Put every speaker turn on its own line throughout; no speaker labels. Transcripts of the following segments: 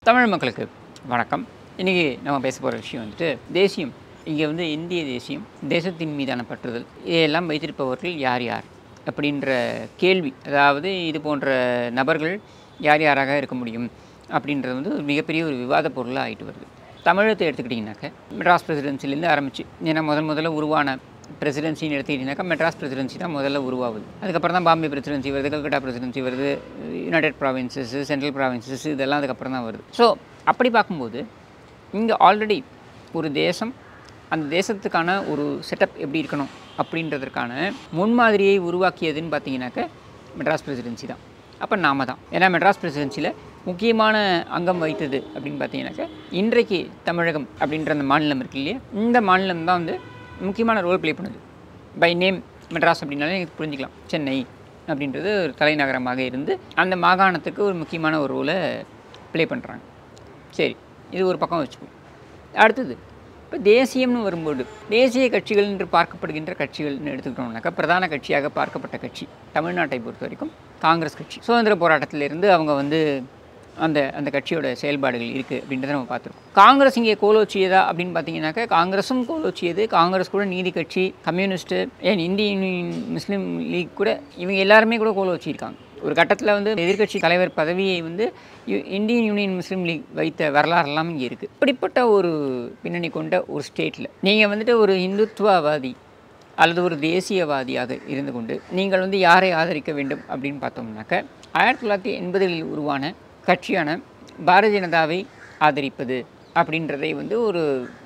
தமிழ் மக்களுக்கு வணக்கம் இன்றைக்கி நம்ம பேச போகிற விஷயம் வந்துட்டு தேசியம் இங்கே வந்து இந்திய தேசியம் தேசத்தின் மீதான பற்றுதல் இதையெல்லாம் வைத்திருப்பவர்கள் யார் யார் அப்படின்ற கேள்வி அதாவது இது போன்ற நபர்கள் யார் யாராக இருக்க முடியும் அப்படின்றது வந்து ஒரு மிகப்பெரிய ஒரு விவாத பொருளாக ஆகிட்டு வருது தமிழகத்தை எடுத்துக்கிட்டிங்கனாக்க மெட்ராஸ் பிரசிடென்சிலேருந்து ஆரம்பிச்சு ஏன்னா முதல் முதல்ல உருவான பிரசிடென்சின்னு எடுத்துக்கிட்டிங்கனாக்கா மெட்ராஸ் பிரசிடென்சி தான் முதல்ல உருவாகுது அதுக்கப்புறம் தான் பாம்பே பிரசிடென்சி வருது கல்கட்டா பிரசிடென்சி வருது யுனைடெட் ப்ராவின்சஸ் சென்ட்ரல் ப்ராவின்சஸ் இதெல்லாம் அதுக்கப்புறம் தான் வருது ஸோ அப்படி பார்க்கும்போது இங்கே ஆல்ரெடி ஒரு தேசம் அந்த தேசத்துக்கான ஒரு செட்டப் எப்படி இருக்கணும் அப்படின்றதற்கான முன்மாதிரியை உருவாக்கியதுன்னு பார்த்தீங்கன்னாக்க மெட்ராஸ் பிரசிடென்சி தான் அப்போ நாம தான் ஏன்னா மெட்ராஸ் பிரசிடென்சியில் முக்கியமான அங்கம் வைத்தது அப்படின்னு பார்த்தீங்கன்னாக்க இன்றைக்கு தமிழகம் அப்படின்ற அந்த மாநிலம் இருக்கு இல்லையா இந்த மாநிலம் தான் வந்து முக்கியமான ரோல் ப்ளே பண்ணுது பை நேம் மெட்ராஸ் அப்படின்னாலே எனக்கு புரிஞ்சுக்கலாம் சென்னை அப்படின்றது ஒரு தலைநகரமாக இருந்து அந்த மாகாணத்துக்கு ஒரு முக்கியமான ஒரு ரோலை ப்ளே பண்ணுறாங்க சரி இது ஒரு பக்கம் வச்சுப்போம் அடுத்தது இப்போ தேசியம்னு வரும்போது தேசிய கட்சிகள் என்று பார்க்கப்படுகின்ற கட்சிகள்னு எடுத்துக்கிட்டோம்னாக்கா பிரதான கட்சியாக பார்க்கப்பட்ட கட்சி தமிழ்நாட்டை பொறுத்த வரைக்கும் காங்கிரஸ் கட்சி சுதந்திர போராட்டத்திலிருந்து அவங்க வந்து அந்த அந்த கட்சியோட செயல்பாடுகள் இருக்குது அப்படின்றத நம்ம பார்த்துருக்கோம் காங்கிரஸ் இங்கே கோலோச்சியதா அப்படின்னு பார்த்தீங்கன்னாக்கா காங்கிரஸும் கோலோச்சியது காங்கிரஸ் கூட நீதி கட்சி கம்யூனிஸ்ட்டு ஏன் இந்திய யூனியன் முஸ்லீம் லீக் கூட இவங்க எல்லாருமே கூட கோலோச்சியிருக்காங்க ஒரு கட்டத்தில் வந்து எதிர்க்கட்சி தலைவர் பதவியை வந்து யு- இந்தியன் யூனியன் முஸ்லீம் லீக் வைத்த வரலாறுலாம் இங்கே இருக்குது இப்படிப்பட்ட ஒரு பின்னணி கொண்ட ஒரு ஸ்டேட்டில் நீங்கள் வந்துட்டு ஒரு இந்துத்துவவாதி அல்லது ஒரு தேசியவாதியாக இருந்து கொண்டு நீங்கள் வந்து யாரை ஆதரிக்க வேண்டும் அப்படின்னு பார்த்தோம்னாக்க ஆயிரத்தி தொள்ளாயிரத்தி எண்பதுகளில் உருவான கட்சியான பாரதிய ஜனதாவை ஆதரிப்பது அப்படின்றதை வந்து ஒரு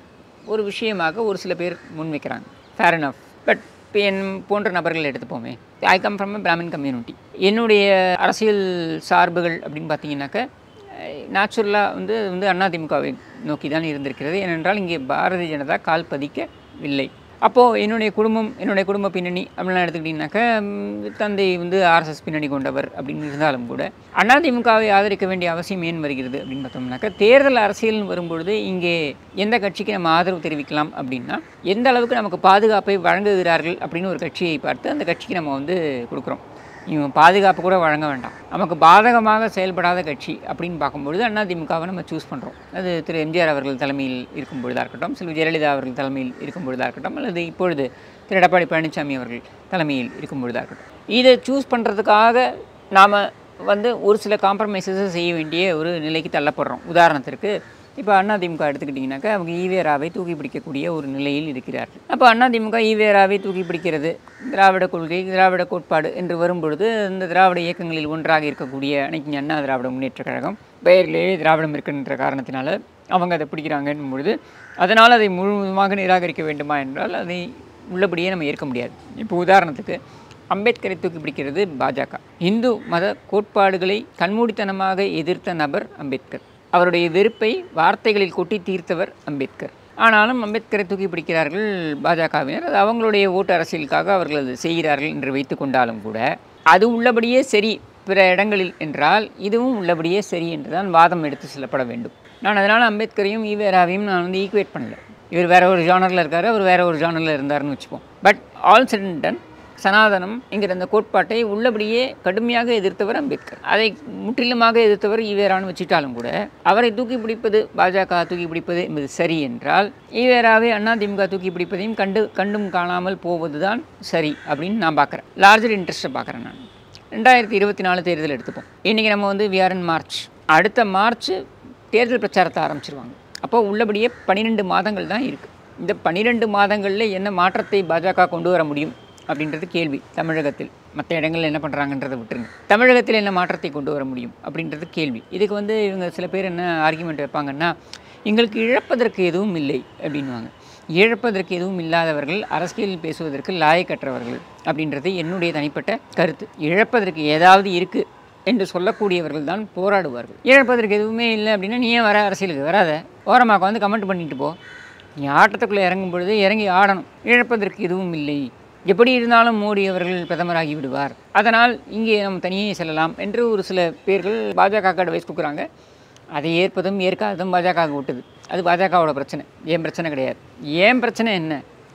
ஒரு விஷயமாக ஒரு சில பேர் முன்வைக்கிறாங்க ஃபேர் enough பட் இப்போ என் போன்ற நபர்கள் எடுத்துப்போமே I come from a Brahmin community என்னுடைய அரசியல் சார்புகள் அப்படின்னு பார்த்தீங்கன்னாக்க நேச்சுரலாக வந்து அது வந்து அதிமுகவை நோக்கி தான் இருந்திருக்கிறது ஏனென்றால் இங்கே பாரதிய ஜனதா கால் பதிக்கவில்லை அப்போது என்னுடைய குடும்பம் என்னுடைய குடும்ப பின்னணி அப்படிலாம் எடுத்துக்கிட்டிங்கனாக்கா ம், தந்தை வந்து ஆர்எஸ்எஸ் பின்னணி கொண்டவர் அப்படின்னு இருந்தாலும் கூட அதிமுகவை ஆதரிக்க வேண்டிய அவசியம் ஏன் வருகிறது அப்படின்னு பார்த்தோம்னாக்கா தேர்தல் அரசியல்னு வரும்பொழுது இங்கே எந்த கட்சிக்கு நம்ம ஆதரவு தெரிவிக்கலாம் அப்படின்னா எந்த அளவுக்கு நமக்கு பாதுகாப்பை வழங்குகிறார்கள் அப்படின்னு ஒரு கட்சியை பார்த்து அந்த கட்சிக்கு நம்ம வந்து கொடுக்குறோம் இவன் பாதுகாப்பு கூட வழங்க வேண்டாம் நமக்கு பாதகமாக செயல்படாத கட்சி அப்படின்னு பார்க்கும்பொழுது அதிமுகவை நம்ம சூஸ் பண்ணுறோம் அது திரு எம்ஜிஆர் அவர்கள் தலைமையில் இருக்கும் பொழுதாக இருக்கட்டும் செல்வி ஜெயலலிதா அவர்கள் தலைமையில் இருக்கும் பொழுதாக இருக்கட்டும் அல்லது இப்பொழுது திரு எடப்பாடி பழனிசாமி அவர்கள் தலைமையில் இருக்கும் பொழுதாக இருக்கட்டும் இதை சூஸ் பண்ணுறதுக்காக நாம் வந்து ஒரு சில காம்ப்ரமைசஸை செய்ய வேண்டிய ஒரு நிலைக்கு தள்ளப்படுறோம் உதாரணத்திற்கு இப்போ அதிமுக எடுத்துக்கிட்டிங்கனாக்கா அவங்க ஈவேராவை தூக்கி பிடிக்கக்கூடிய ஒரு நிலையில் இருக்கிறார்கள் அப்போ அதிமுக ஈவேராவை தூக்கி பிடிக்கிறது திராவிட கொள்கை திராவிட கோட்பாடு என்று வரும்பொழுது இந்த திராவிட இயக்கங்களில் ஒன்றாக இருக்கக்கூடிய அனைத்து அண்ணா திராவிட முன்னேற்ற கழகம் பெயரிலேயே திராவிடம் இருக்கின்ற காரணத்தினால அவங்க அதை பிடிக்கிறாங்கன்னும் பொழுது அதனால் அதை முழுவதுமாக நிராகரிக்க வேண்டுமா என்றால் அதை உள்ளபடியே நம்ம ஏற்க முடியாது இப்போ உதாரணத்துக்கு அம்பேத்கரை தூக்கி பிடிக்கிறது பாஜக இந்து மத கோட்பாடுகளை கண்மூடித்தனமாக எதிர்த்த நபர் அம்பேத்கர் அவருடைய வெறுப்பை வார்த்தைகளில் கொட்டி தீர்த்தவர் அம்பேத்கர் ஆனாலும் அம்பேத்கரை தூக்கி பிடிக்கிறார்கள் பாஜகவினர் அது அவங்களுடைய ஓட்டு அரசியலுக்காக அவர்கள் அது செய்கிறார்கள் என்று வைத்து கொண்டாலும் கூட அது உள்ளபடியே சரி பிற இடங்களில் என்றால் இதுவும் உள்ளபடியே சரி என்று தான் வாதம் எடுத்து செல்லப்பட வேண்டும் நான் அதனால் அம்பேத்கரையும் ஈவேராவையும் நான் வந்து ஈக்குவேட் பண்ணல இவர் வேற ஒரு ஜானரில் இருக்காரு அவர் வேற ஒரு ஜானரில் இருந்தாருன்னு வச்சுப்போம் பட் ஆல் செட் டன் சனாதனம் என்கிற அந்த கோட்பாட்டை உள்ளபடியே கடுமையாக எதிர்த்தவர் அம்பேத்கர் அதை முற்றிலுமாக எதிர்த்தவர் ஈவேரான்னு வச்சுட்டாலும் கூட அவரை தூக்கி பிடிப்பது பாஜக தூக்கி பிடிப்பது என்பது சரி என்றால் ஈவேராவை அதிமுக தூக்கி பிடிப்பதையும் கண்டு கண்டும் காணாமல் போவதுதான் சரி அப்படின்னு நான் பார்க்குறேன் லார்ஜர் இன்ட்ரெஸ்ட்டை பார்க்குறேன் நான் ரெண்டாயிரத்தி இருபத்தி நாலு தேர்தல் எடுத்துப்போம் இன்றைக்கி நம்ம வந்து விஆர்என் மார்ச் அடுத்த மார்ச் தேர்தல் பிரச்சாரத்தை ஆரம்பிச்சிருவாங்க அப்போ உள்ளபடியே பன்னிரெண்டு மாதங்கள் தான் இருக்குது இந்த பன்னிரெண்டு மாதங்களில் என்ன மாற்றத்தை பாஜக கொண்டு வர முடியும் அப்படின்றது கேள்வி தமிழகத்தில் மற்ற இடங்களில் என்ன பண்ணுறாங்கன்றதை விட்டுருங்க தமிழகத்தில் என்ன மாற்றத்தை கொண்டு வர முடியும் அப்படின்றது கேள்வி இதுக்கு வந்து இவங்க சில பேர் என்ன ஆர்கியூமெண்ட் வைப்பாங்கன்னா எங்களுக்கு இழப்பதற்கு எதுவும் இல்லை அப்படின்வாங்க இழப்பதற்கு எதுவும் இல்லாதவர்கள் அரசியல் பேசுவதற்கு லாயக்கற்றவர்கள் அப்படின்றது என்னுடைய தனிப்பட்ட கருத்து இழப்பதற்கு ஏதாவது இருக்குது என்று சொல்லக்கூடியவர்கள் தான் போராடுவார்கள் இழப்பதற்கு எதுவுமே இல்லை அப்படின்னா நீ ஏன் வர அரசியலுக்கு வராத ஓரமாக வந்து கமெண்ட் பண்ணிட்டு போ நீ ஆட்டத்துக்குள்ளே இறங்கும் பொழுது இறங்கி ஆடணும் இழப்பதற்கு எதுவும் இல்லை எப்படி இருந்தாலும் மோடி அவர்கள் பிரதமராகி விடுவார் அதனால் இங்கே நம்ம தனியே செல்லலாம் என்று ஒரு சில பேர்கள் பாஜக அட்வைஸ் கொடுக்குறாங்க அதை ஏற்பதும் ஏற்காததும் பாஜக விட்டது அது பாஜகவோட பிரச்சனை ஏன் பிரச்சனை கிடையாது ஏன் பிரச்சனை என்ன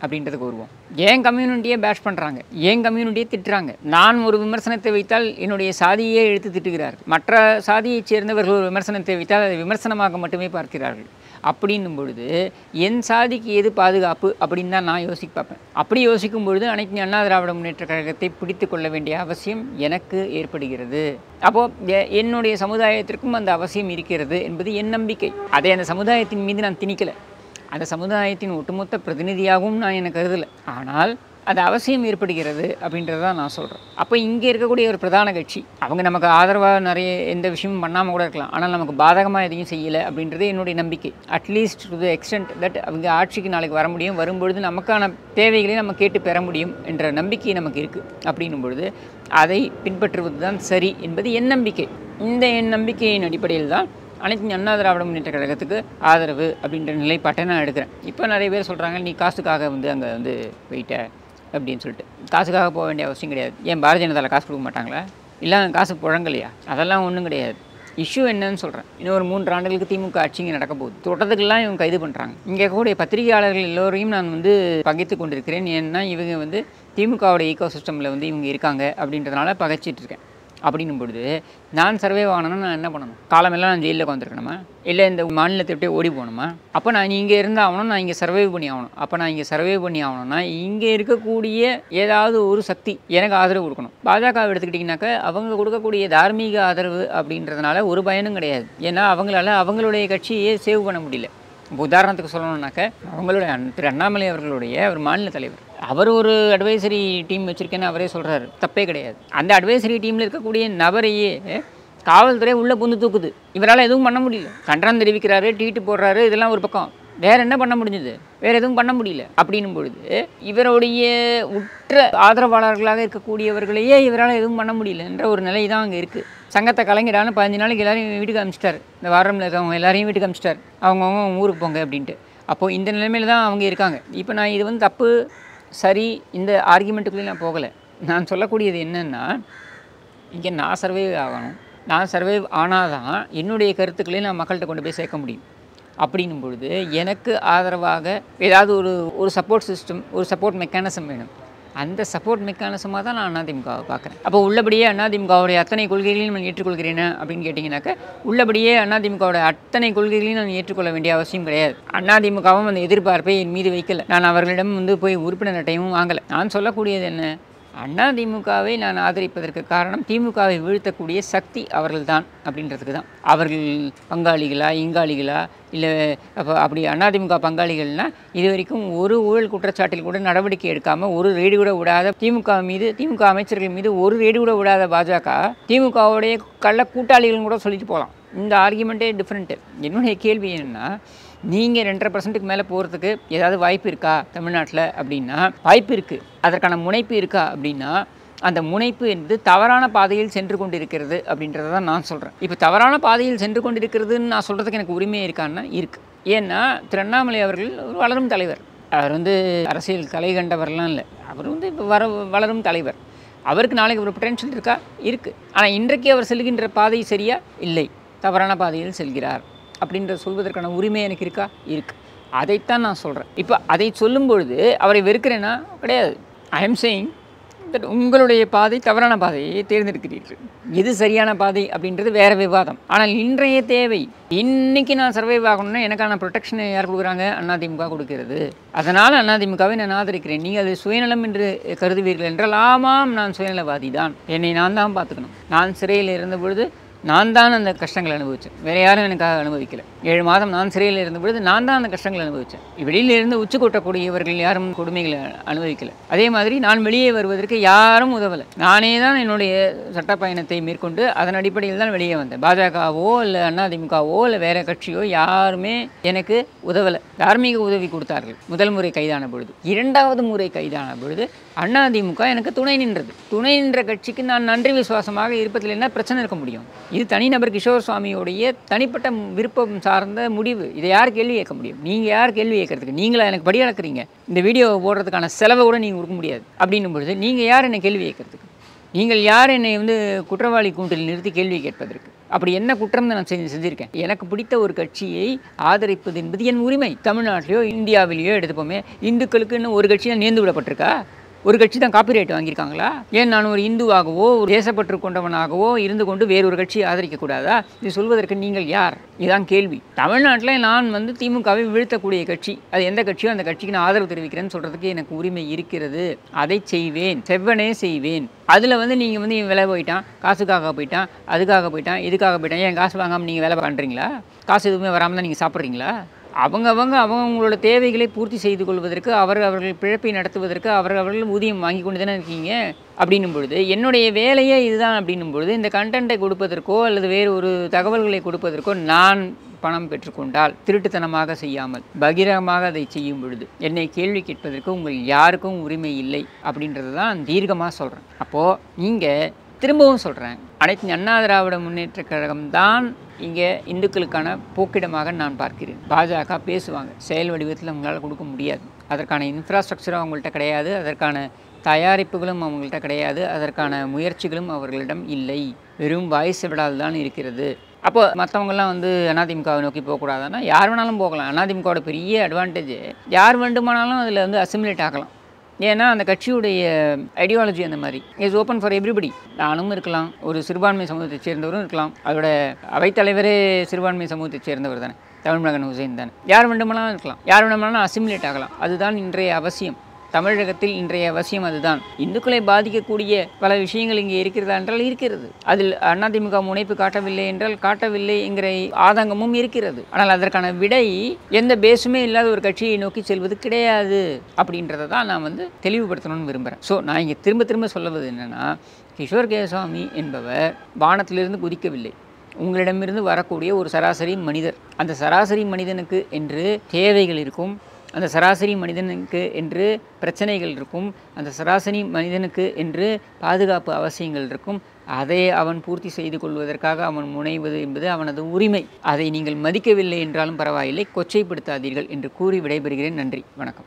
அப்படின்றதுக்கு வருவோம் ஏன் கம்யூனிட்டியை பேஷ் பண்ணுறாங்க ஏன் கம்யூனிட்டியை திட்டுறாங்க நான் ஒரு விமர்சனத்தை வைத்தால் என்னுடைய சாதியே எடுத்து திட்டுகிறார்கள் மற்ற சாதியைச் சேர்ந்தவர்கள் ஒரு விமர்சனத்தை வைத்தால் அதை விமர்சனமாக மட்டுமே பார்க்கிறார்கள் அப்படின்னும் பொழுது என் சாதிக்கு எது பாதுகாப்பு அப்படின்னு தான் நான் யோசிக்க பார்ப்பேன் அப்படி யோசிக்கும் பொழுது அனைத்து அண்ணா திராவிட முன்னேற்ற கழகத்தை பிடித்து கொள்ள வேண்டிய அவசியம் எனக்கு ஏற்படுகிறது அப்போது என்னுடைய சமுதாயத்திற்கும் அந்த அவசியம் இருக்கிறது என்பது என் நம்பிக்கை அதை அந்த சமுதாயத்தின் மீது நான் திணிக்கலை அந்த சமுதாயத்தின் ஒட்டுமொத்த பிரதிநிதியாகவும் நான் எனக்கு கருதலை ஆனால் அது அவசியம் ஏற்படுகிறது அப்படின்றத நான் சொல்கிறேன் அப்போ இங்கே இருக்கக்கூடிய ஒரு பிரதான கட்சி அவங்க நமக்கு ஆதரவாக நிறைய எந்த விஷயமும் பண்ணாமல் கூட இருக்கலாம் ஆனால் நமக்கு பாதகமாக எதையும் செய்யலை அப்படின்றது என்னுடைய நம்பிக்கை at least to the extent that அவங்க ஆட்சிக்கு நாளைக்கு வர முடியும் வரும்பொழுது நமக்கான தேவைகளை நம்ம கேட்டு பெற முடியும் என்ற நம்பிக்கை நமக்கு இருக்குது அப்படின்னும் பொழுது அதை பின்பற்றுவது தான் சரி என்பது என் நம்பிக்கை இந்த என் நம்பிக்கையின் அடிப்படையில் தான் அனைத்து அண்ணா திராவிட முன்னேற்ற கழகத்துக்கு ஆதரவு அப்படின்ற நிலைப்பாட்டை நான் எடுக்கிறேன் இப்போ நிறைய பேர் சொல்கிறாங்க நீ காசுக்காக வந்து அங்கே வந்து போயிட்ட அப்படின்னு சொல்லிட்டு காசுக்காக போக வேண்டிய அவசியம் கிடையாது ஏன் பாரதிய ஜனதாவில் காசு கொடுக்க மாட்டாங்களா இல்லை அங்க காசு புழங்கலையா அதெல்லாம் ஒன்றும் கிடையாது இஷ்யூ என்னன்னு சொல்கிறேன் இன்னும் ஒரு மூன்று ஆண்டுகளுக்கு திமுக ஆட்சி இங்கே நடக்க போகுது தோட்டத்துக்கெல்லாம் இவங்க கைது பண்ணுறாங்க இங்கே இருக்கக்கூடிய பத்திரிகையாளர்கள் எல்லோரையும் நான் வந்து பகைத்து கொண்டிருக்கிறேன் ஏன்னா இவங்க வந்து திமுகவோட ஈகோ சிஸ்டமில் வந்து இவங்க இருக்காங்க அப்படின்றதுனால பகைச்சிட்டு இருக்கேன் அப்படின்னும் பொழுது நான் சர்வே ஆகணும்னா நான் என்ன பண்ணணும் காலமெல்லாம் நான் ஜெயிலில் உட்காந்துருக்கணுமா இல்லை இந்த மாநிலத்தை விட்டே ஓடி போகணுமா அப்போ நான் இங்கே இருந்து ஆகணும் நான் இங்கே சர்வே பண்ணி ஆகணும் அப்போ நான் இங்கே சர்வே பண்ணி ஆகணும்னா இங்கே இருக்கக்கூடிய ஏதாவது ஒரு சக்தி எனக்கு ஆதரவு கொடுக்கணும் பாஜக எடுத்துக்கிட்டிங்கனாக்கா அவங்க கொடுக்கக்கூடிய தார்மீக ஆதரவு அப்படின்றதுனால ஒரு பயனும் கிடையாது ஏன்னா அவங்களால அவங்களுடைய கட்சியை சேவ் பண்ண முடியல இப்போ உதாரணத்துக்கு சொல்லணும்னாக்க அவங்களுடைய அண்ண- திரு அண்ணாமலை அவர்களுடைய ஒரு மாநில தலைவர் அவர் ஒரு அட்வைசரி டீம் வச்சுருக்கேன்னு அவரே சொல்கிறாரு தப்பே கிடையாது அந்த அட்வைசரி டீமில் இருக்கக்கூடிய நபரையே காவல்துறை உள்ளே புந்து தூக்குது இவரால் எதுவும் பண்ண முடியல கண்டனம் தெரிவிக்கிறாரு டீட்டு போடுறாரு இதெல்லாம் ஒரு பக்கம் வேற என்ன பண்ண முடிஞ்சது வேற எதுவும் பண்ண முடியல அப்படின்னும் பொழுது இவருடைய உற்ற ஆதரவாளர்களாக இருக்கக்கூடியவர்களையே இவரால் எதுவும் பண்ண முடியல என்ற ஒரு நிலை தான் அங்கே இருக்குது சங்கத்தை கலைஞரான பதினஞ்சு நாளைக்கு எல்லாரையும் வீட்டுக்கு அனுப்பிச்சிட்டாரு இந்த வாரம்ல இருக்கவங்க எல்லாரையும் வீட்டுக்கு அனுப்பிச்சிட்டாரு அவங்கவுங்க அவங்க ஊருக்கு போங்க அப்படின்ட்டு அப்போது இந்த நிலைமையில தான் அவங்க இருக்காங்க இப்போ நான் இது வந்து தப்பு சரி இந்த ஆர்கியூமெண்ட்டுக்குள்ளே நான் போகலை நான் சொல்லக்கூடியது என்னென்னா இங்கே நான் சர்வே ஆகணும் நான் சர்வே ஆனால் தான் என்னுடைய கருத்துக்களை நான் மக்கள்கிட்ட கொண்டு போய் சேர்க்க முடியும் அப்படின்னும் பொழுது எனக்கு ஆதரவாக ஏதாவது ஒரு ஒரு சப்போர்ட் சிஸ்டம் ஒரு சப்போர்ட் மெக்கானிசம் வேணும் அந்த சப்போர்ட் மெக்கானிசமாக தான் நான் அதிமுகவை பார்க்குறேன் அப்போ உள்ளபடியே அதிமுகவுடைய அத்தனை கொள்கைகளையும் நான் ஏற்றுக்கொள்கிறேனா அப்படின்னு கேட்டிங்கனாக்கா உள்ளபடியே அதிமுகவோட அத்தனை கொள்கைகளையும் நான் ஏற்றுக்கொள்ள வேண்டிய அவசியம் கிடையாது அதிமுகவும் அந்த எதிர்பார்ப்பை என் மீது வைக்கல நான் அவர்களிடம் வந்து போய் உறுப்பினர் அட்டையும் வாங்கலை நான் சொல்லக்கூடியது என்ன அண்ணா திமுகவை நான் ஆதரிப்பதற்கு காரணம் திமுகவை வீழ்த்தக்கூடிய சக்தி அவர்கள்தான் அப்படின்றதுக்கு தான் அவர்கள் பங்காளிகளா இங்காளிகளா இல்லை அப்போ அப்படி அதிமுக பங்காளிகள்னா இது வரைக்கும் ஒரு ஊழல் குற்றச்சாட்டில் கூட நடவடிக்கை எடுக்காமல் ஒரு ரேடு கூட விடாத திமுக மீது திமுக அமைச்சர்கள் மீது ஒரு ரேடு கூட விடாத பாஜக திமுகவுடைய கள்ள கூட்டாளிகள் கூட சொல்லிட்டு போகலாம் இந்த ஆர்கியூமெண்ட்டே டிஃப்ரெண்ட்டு என்னுடைய கேள்வி என்னென்னா நீங்கள் ரெண்டரை பர்சன்ட்டுக்கு மேலே போகிறதுக்கு ஏதாவது வாய்ப்பு இருக்கா தமிழ்நாட்டில் அப்படின்னா வாய்ப்பு இருக்குது அதற்கான முனைப்பு இருக்கா அப்படின்னா அந்த முனைப்பு என்பது தவறான பாதையில் சென்று கொண்டிருக்கிறது அப்படின்றத தான் நான் சொல்கிறேன் இப்போ தவறான பாதையில் சென்று கொண்டிருக்கிறதுன்னு நான் சொல்கிறதுக்கு எனக்கு உரிமை இருக்கான்னா இருக்குது ஏன்னா திரு அண்ணாமலை அவர்கள் ஒரு வளரும் தலைவர் அவர் வந்து அரசியல் கலை கண்டவர்லாம் இல்லை அவர் வந்து இப்போ வர வளரும் தலைவர் அவருக்கு நாளைக்கு ஒரு பொட்டென்ஷியல் இருக்கா இருக்குது ஆனால் இன்றைக்கு அவர் செல்கின்ற பாதை சரியா இல்லை தவறான பாதையில் செல்கிறார் அப்படின்ற சொல்வதற்கான உரிமை எனக்கு இருக்கா இருக்குது அதைத்தான் நான் சொல்கிறேன் இப்போ அதை சொல்லும் பொழுது அவரை வெறுக்கிறேன்னா கிடையாது ஐ எம் சேயிங் தட் உங்களுடைய பாதை தவறான பாதையை தேர்ந்தெடுக்கிறீர்கள் எது சரியான பாதை அப்படின்றது வேற விவாதம் ஆனால் இன்றைய தேவை இன்னைக்கு நான் சர்வைவ் ஆகணும்னா எனக்கான ப்ரொடெக்ஷனை யார் கொடுக்குறாங்க அதிமுக கொடுக்கிறது அதனால் அதிமுகவை நான் ஆதரிக்கிறேன் நீங்கள் அது சுயநலம் என்று கருதுவீர்கள் என்றால் ஆமாம் நான் சுயநலவாதி தான் என்னை நான் தான் பார்த்துக்கணும் நான் சிறையில் இருந்த பொழுது நான் தான் அந்த கஷ்டங்களை அனுபவித்தேன் வேறு யாரும் எனக்காக அனுபவிக்கல ஏழு மாதம் நான் சிறையில் இருந்த பொழுது நான் தான் அந்த கஷ்டங்களை அனுபவித்தேன் வெளியில இருந்து உச்சி கொட்டக்கூடியவர்கள் யாரும் கொடுமைகளை அனுபவிக்கல அதே மாதிரி நான் வெளியே வருவதற்கு யாரும் உதவலை நானே தான் என்னுடைய சட்ட பயணத்தை மேற்கொண்டு அதன் அடிப்படையில் தான் வெளியே வந்தேன் பாஜகவோ இல்லை அதிமுகவோ இல்லை வேற கட்சியோ யாருமே எனக்கு உதவலை தார்மீக உதவி கொடுத்தார்கள் முதல் முறை கைதான பொழுது இரண்டாவது முறை கைதான பொழுது அதிமுக எனக்கு துணை நின்றது துணை நின்ற கட்சிக்கு நான் நன்றி விசுவாசமாக இருப்பதில் என்ன பிரச்சனை இருக்க முடியும் இது தனிநபர் கிஷோர் சுவாமியோடைய தனிப்பட்ட விருப்பம் சார்ந்த முடிவு இதை யார் கேள்வி கேட்க முடியும் நீங்கள் யார் கேள்வி கேட்கறதுக்கு நீங்களா எனக்கு படி அளக்குறீங்க இந்த வீடியோவை போடுறதுக்கான செலவை கூட நீங்கள் கொடுக்க முடியாது அப்படின்னும் பொழுது நீங்கள் யார் என்னை கேள்வி கேட்கறதுக்கு நீங்கள் யார் என்னை வந்து குற்றவாளி கூண்டில் நிறுத்தி கேள்வி கேட்பதற்கு அப்படி என்ன குற்றம் நான் செஞ்சு செஞ்சுருக்கேன் எனக்கு பிடித்த ஒரு கட்சியை ஆதரிப்பது என்பது என் உரிமை தமிழ்நாட்டிலேயோ இந்தியாவிலேயோ எடுத்துப்போமே இந்துக்களுக்குன்னு ஒரு கட்சி தான் நேர்ந்து விடப்பட்டிருக்கா ஒரு கட்சி தான் காப்பிரைட் வாங்கியிருக்காங்களா ஏன் நான் ஒரு இந்துவாகவோ ஒரு தேசப்பற்று கொண்டவனாகவோ இருந்து கொண்டு வேறொரு கட்சியை ஆதரிக்கக்கூடாதா இது சொல்வதற்கு நீங்கள் யார் இதுதான் கேள்வி தமிழ்நாட்டில் நான் வந்து திமுகவை வீழ்த்தக்கூடிய கட்சி அது எந்த கட்சியோ அந்த கட்சிக்கு நான் ஆதரவு தெரிவிக்கிறேன்னு சொல்கிறதுக்கு எனக்கு உரிமை இருக்கிறது அதை செய்வேன் செவ்வனே செய்வேன் அதில் வந்து நீங்கள் வந்து இவன் விலை போயிட்டான் காசுக்காக போயிட்டான் அதுக்காக போயிட்டான் இதுக்காக போயிட்டான் ஏன் காசு வாங்காமல் நீங்கள் வேலை பண்ணுறீங்களா காசு எதுவுமே வராமல் தான் நீங்கள் சாப்பிட்றீங்களா அவங்கவங்க அவங்களோட தேவைகளை பூர்த்தி செய்து கொள்வதற்கு அவர் அவர்கள் பிழப்பை நடத்துவதற்கு அவர் அவர்கள் ஊதியம் வாங்கி கொண்டு தானே இருக்கீங்க அப்படின்னும் பொழுது என்னுடைய வேலையே இதுதான் அப்படின்னும் பொழுது இந்த கண்டென்ட்டை கொடுப்பதற்கோ அல்லது வேறு ஒரு தகவல்களை கொடுப்பதற்கோ நான் பணம் பெற்றுக்கொண்டால் திருட்டுத்தனமாக செய்யாமல் பகிரமாக அதை செய்யும் பொழுது என்னை கேள்வி கேட்பதற்கு உங்கள் யாருக்கும் உரிமை இல்லை அப்படின்றது தான் தீர்க்கமாக சொல்கிறேன் அப்போது நீங்கள் திரும்பவும் சொல்கிறேன் அனைத்து அண்ணா திராவிட முன்னேற்ற கழகம் தான் இங்கே இந்துக்களுக்கான போக்கிடமாக நான் பார்க்கிறேன் பாஜக பேசுவாங்க செயல் வடிவத்தில் அவங்களால கொடுக்க முடியாது அதற்கான இன்ஃப்ராஸ்ட்ரக்சரும் அவங்கள்ட்ட கிடையாது அதற்கான தயாரிப்புகளும் அவங்கள்ட்ட கிடையாது அதற்கான முயற்சிகளும் அவர்களிடம் இல்லை வெறும் வாய்ஸ் விடால் தான் இருக்கிறது அப்போ மற்றவங்கெல்லாம் வந்து அதிமுகவை நோக்கி போகக்கூடாதுன்னா யார் வேணாலும் போகலாம் அதிமுகவோட பெரிய அட்வான்டேஜ் யார் வேண்டுமானாலும் அதில் வந்து அசிமுலேட் ஆகலாம் ஏன்னா அந்த கட்சியுடைய ஐடியாலஜி அந்த மாதிரி இஸ் ஓப்பன் ஃபார் எவ்ரிபடி நானும் இருக்கலாம் ஒரு சிறுபான்மை சமூகத்தை சேர்ந்தவரும் இருக்கலாம் அதோட அவைத்தலைவரே சிறுபான்மை சமூகத்தை சேர்ந்தவர் தானே தமிழ்மகன் ஹுசைன் தானே யார் வேண்டுமானாலும் இருக்கலாம் யார் வேண்டுமானாலும் அசிமுலேட் ஆகலாம் அதுதான் இன்றைய அவசியம் தமிழகத்தில் இன்றைய அவசியம் அதுதான் இந்துக்களை பாதிக்கக்கூடிய பல விஷயங்கள் இங்கே இருக்கிறதா என்றால் இருக்கிறது அதில் அதிமுக முனைப்பு காட்டவில்லை என்றால் காட்டவில்லை என்கிற ஆதங்கமும் இருக்கிறது ஆனால் அதற்கான விடை எந்த பேஸுமே இல்லாத ஒரு கட்சியை நோக்கி செல்வது கிடையாது அப்படின்றத தான் நான் வந்து தெளிவுபடுத்தணும்னு விரும்புகிறேன் ஸோ நான் இங்கே திரும்ப திரும்ப சொல்லுவது என்னென்னா கிஷோர் கேசாமி என்பவர் வானத்திலிருந்து குதிக்கவில்லை உங்களிடமிருந்து வரக்கூடிய ஒரு சராசரி மனிதர் அந்த சராசரி மனிதனுக்கு என்று தேவைகள் இருக்கும் அந்த சராசரி மனிதனுக்கு என்று பிரச்சனைகள் இருக்கும் அந்த சராசரி மனிதனுக்கு என்று பாதுகாப்பு அவசியங்கள் இருக்கும் அதை அவன் பூர்த்தி செய்து கொள்வதற்காக அவன் முனைவது என்பது அவனது உரிமை அதை நீங்கள் மதிக்கவில்லை என்றாலும் பரவாயில்லை கொச்சைப்படுத்தாதீர்கள் என்று கூறி விடைபெறுகிறேன் நன்றி வணக்கம்